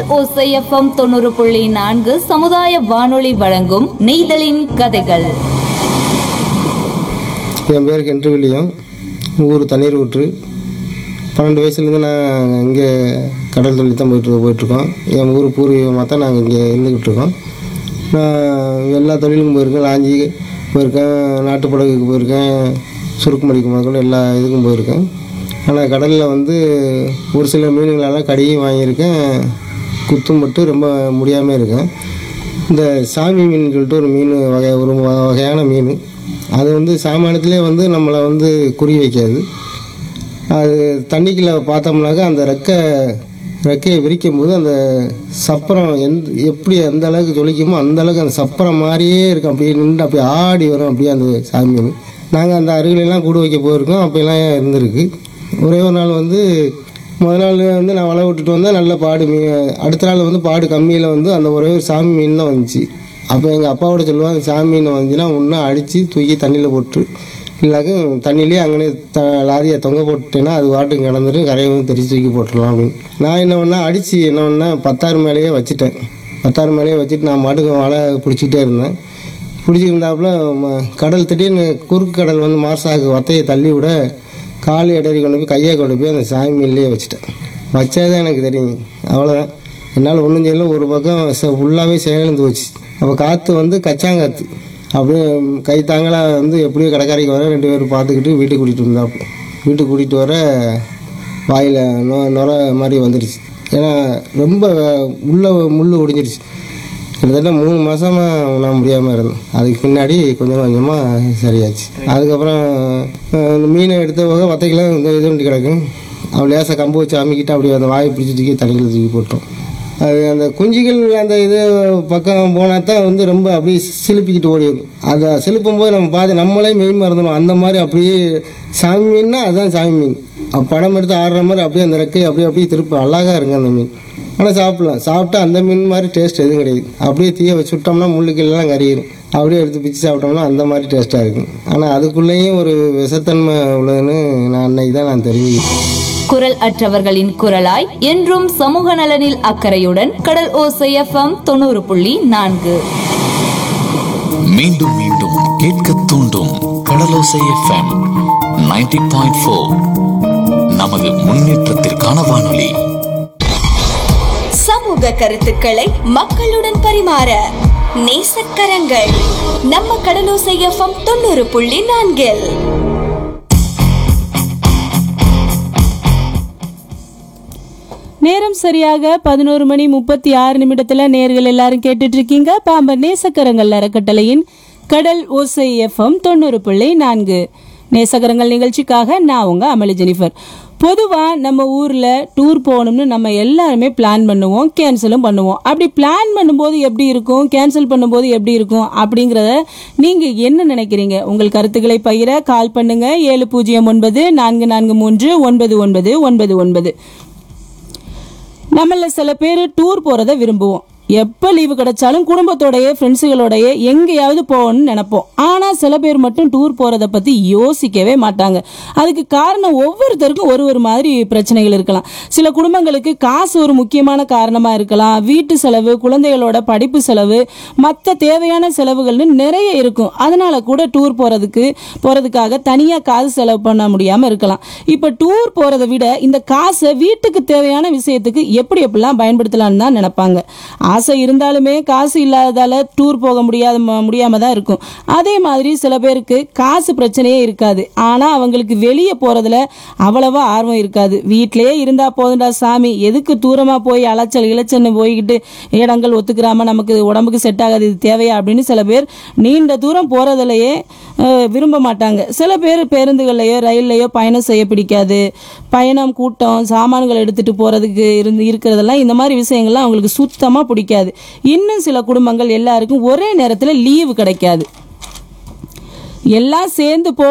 ஓசைஎஃப்எம் தொண்ணூறு புள்ளி நான்கு சமுதாய வானொலி வழங்கும் நெய்தலின் கதைகள் என் பேர் கென்று வில்லியம் ஊர் தண்ணீர் ஊற்று பன்னெண்டு வயசுலேருந்து நான் இங்கே கடல் தொழில் தான் போயிட்டு போயிட்டுருக்கோம் என் ஊர் பூர்வீகமாக தான் நாங்கள் இங்கே இருந்துக்கிட்டு இருக்கோம் நான் எல்லா தொழிலுக்கும் போயிருக்கேன் லாஞ்சி போயிருக்கேன் நாட்டுப்படகுக்கு போயிருக்கேன் சுருக்குமடிக்கு முதல்ல எல்லா இதுக்கும் போயிருக்கேன் ஆனால் கடலில் வந்து ஒரு சில மீன்களெல்லாம் கடியும் வாங்கியிருக்கேன் குத்தும் பட்டு ரொம்ப முடியாமல் இருக்கேன் இந்த சாமி மீன் சொல்லிட்டு ஒரு மீன் வகை ஒரு வ- வகையான மீன் அது வந்து சாமானியத்திலே வந்து நம்மளை வந்து குறி வைக்காது அது தண்ணிக்குள்ளே பார்த்தோம்னாக்கா அந்த ரெக்கை ரெக்கையை விரிக்கும் போது அந்த சப்பரம் எந்த எப்படி எந்த அளவுக்கு ஜொலிக்குமோ அந்த அளவுக்கு அந்த சப்பரம் மாதிரியே இருக்கும் அப்படியே நின்று அப்படியே ஆடி வரும் அப்படியே அந்த சாமி மீன் நாங்கள் அந்த அருகிலெல்லாம் கூடு வைக்க போயிருக்கோம் அப்போலாம் இருந்திருக்கு ஒரே ஒரு நாள் வந்து முத நாள் வந்து நான் வலை விட்டுட்டு வந்தேன் நல்ல பாடு மீன் அடுத்த நாள் வந்து பாடு கம்மியில் வந்து அந்த ஒரே ஒரு சாமி மீன் தான் வந்துச்சு அப்போ எங்கள் அப்பாவோட சொல்லுவாங்க சாமி மீன் வந்துச்சுன்னா ஒன்றா அடித்து தூக்கி தண்ணியில் போட்டு இல்லாக்க தண்ணியிலே அங்கே த லாரியை தொங்க போட்டுட்டேன்னா அது வாட்டுக்கு கிடந்துட்டு கரையை வந்து தெரிச்சு தூக்கி போட்டுடலாம் அப்படின்னு நான் என்ன பண்ணேன் அடித்து என்ன பண்ணேன் பத்தாறு மேலேயே வச்சுட்டேன் பத்தாறு மேலேயே வச்சுட்டு நான் மாட்டுக்கு வலை பிடிச்சிக்கிட்டே இருந்தேன் பிடிச்சிருந்தாப்புல ம- கடல் திடீர்னு குறுக்கு கடல் வந்து மாசாக்கு வத்தையை தள்ளி விட கால் இடறி கொண்டு போய் கையை கொண்டு போய் அந்த சாமி மீன்லேயே வச்சுட்டேன் வச்சதான் எனக்கு தெரியும் அவ்வளோதான் என்னால் ஒன்றும் செய்யல ஒரு பக்கம் ஃபுல்லாகவே செயலிழந்து போச்சு அப்போ காற்று வந்து கச்சாங்காற்று அப்படியே கை தாங்களாக வந்து எப்படியோ கடைக்காரைக்கு வர ரெண்டு பேரும் பார்த்துக்கிட்டு வீட்டுக்கு கூட்டிகிட்டு வந்தாப்புல வீட்டுக்கு கூட்டிகிட்டு வர வாயில் நொ நுர மாதிரி வந்துடுச்சு ஏன்னா ரொம்ப உள்ள முள் ஒடிஞ்சிருச்சு கிட்டத்தட்ட மூணு மாதமாக நான் முடியாமல் இருந்தேன் அதுக்கு பின்னாடி கொஞ்சம் கொஞ்சமாக சரியாச்சு அதுக்கப்புறம் அஹ், இந்த மீனை எடுத்த போக வத்தைக்கெல்லாம் இந்த இது பண்ணி கிடக்கும் அவள் லேசாக கம்பு வச்சு அமுக்கிட்டு அப்படியே அந்த வாயை பிடிச்சி தூக்கி தண்ணியில் தூக்கி போட்டோம் அது அந்த குஞ்சுகள் அந்த இது பக்கம் போனால் தான் வந்து ரொம்ப அப்படியே சிலுப்பிக்கிட்டு ஓடி வரும் அதை சிலுப்பும் போது நம்ம பார்த்து நம்மளே மெய் மறந்துடும் அந்த மாதிரி அப்படியே சாமி மீன்னா அதுதான் சாமி மீன் அப்ப படம் எடுத்து ஆடுற மாதிரி அப்படியே அந்த ரெக்கை அப்படியே அப்படியே திருப்பி அழகாக இருங்க அந்த மீன் ஆனால் சாப்பிடலாம் சாப்பிட்டா அந்த மீன் மாதிரி டேஸ்ட் எதுவும் கிடையாது அப்படியே தீய வச்சு விட்டோம்னா முள்ளுக்கெல்லாம் கறியிடும் அப்படியே எடுத்து பிச்சு சாப்பிட்டோம்னா அந்த மாதிரி டேஸ்ட்டாக இருக்கும் ஆனால் அதுக்குள்ளேயும் ஒரு விஷத்தன்மை உள்ளதுன்னு நான் அன்னைக்கு தான் நான் தெரிஞ்சுக்கிட்டேன் குரல் அற்றவர்களின் குரலாய் என்றும் சமூக நலனில் அக்கறையுடன் கடல் ஓசைஎஃப்எம் தொண்ணூறு புள்ளி நான்கு மீண்டும் மீண்டும் கேட்க தூண்டும் கடலோசை எஃப்எம் 90.4 பாயிண்ட் ஃபோர் நமது முன்னேற்றத்திற்கான வானொலி சமூக கருத்துக்களை மக்களுடன் பரிமாற நேசக்கரங்கள் நம்ம கடலோசை எஃப்எம் தொண்ணூறு புள்ளி நான்கில் நேரம் சரியாக பதினோரு மணி முப்பத்தி ஆறு நிமிடத்துல நேர்கள் எல்லாரும் கேட்டுட்டு இருக்கீங்க பாம்பன் நேசக்கரங்கள் அறக்கட்டளையின் கடல் ஓசை எஃப்எம் தொண்ணூறு புள்ளி நான்கு நேசக்கரங்கள் நிகழ்ச்சிக்காக நான் உங்க அமளி ஜெனிஃபர் பொதுவா நம்ம ஊர்ல டூர் போகணும்னு நம்ம எல்லாருமே பிளான் பண்ணுவோம் கேன்சலும் பண்ணுவோம் அப்படி பிளான் பண்ணும்போது எப்படி இருக்கும் கேன்சல் பண்ணும்போது எப்படி இருக்கும் அப்படிங்கறத நீங்க என்ன நினைக்கிறீங்க உங்கள் கருத்துக்களை பகிர கால் பண்ணுங்க ஏழு பூஜ்ஜியம் ஒன்பது நான்கு நான்கு மூன்று ஒன்பது ஒன்பது ஒன்பது ஒன்பது நம்மள சில பேர் டூர் போறத விரும்புவோம் எப்போ லீவு கிடைச்சாலும் குடும்பத்தோடய ஃப்ரெண்ட்ஸுகளோடய எங்கேயாவது போகணும்னு நினைப்போம் ஆனால் சில பேர் மட்டும் டூர் போகிறத பற்றி யோசிக்கவே மாட்டாங்க அதுக்கு காரணம் ஒவ்வொருத்தருக்கும் ஒரு ஒரு மாதிரி பிரச்சனைகள் இருக்கலாம் சில குடும்பங்களுக்கு காசு ஒரு முக்கியமான காரணமாக இருக்கலாம் வீட்டு செலவு குழந்தைகளோட படிப்பு செலவு மற்ற தேவையான செலவுகள்னு நிறைய இருக்கும் அதனால கூட டூர் போகிறதுக்கு போகிறதுக்காக தனியாக காசு செலவு பண்ண முடியாமல் இருக்கலாம் இப்போ டூர் போகிறத விட இந்த காசை வீட்டுக்கு தேவையான விஷயத்துக்கு எப்படி எப்படிலாம் பயன்படுத்தலாம்னு தான் நினைப்பாங்க ஆசை இருந்தாலுமே காசு இல்லாததால டூர் போக முடியாத ம- முடியாம தான் இருக்கும் அதே மாதிரி சில பேருக்கு காசு பிரச்சனையே இருக்காது ஆனா அவங்களுக்கு வெளியே போறதுல அவ்வளவா ஆர்வம் இருக்காது வீட்டிலேயே இருந்தா போதும்டா சாமி எதுக்கு தூரமா போய் அலைச்சல் இளைச்சல்னு போய்கிட்டு இடங்கள் ஒத்துக்கிறாம நமக்கு உடம்புக்கு செட் ஆகாது இது தேவையா அப்படின்னு சில பேர் நீண்ட தூரம் போறதுலயே அஹ், விரும்ப மாட்டாங்க சில பேர் பேருந்துகள்லையோ ரயில்லையோ பயணம் செய்ய பிடிக்காது பயணம் கூட்டம் சாமான்கள் எடுத்துட்டு போறதுக்கு இருந்து இருக்கிறதெல்லாம் இந்த மாதிரி விஷயங்கள்லாம் அவங்களுக்கு சுத்தமா பிடிக்காது இன்னும் சில குடும்பங்கள் எல்லாருக்கும் ஒரே நேரத்தில் லீவு கிடைக்காது எல்லாம் சேர்ந்து போ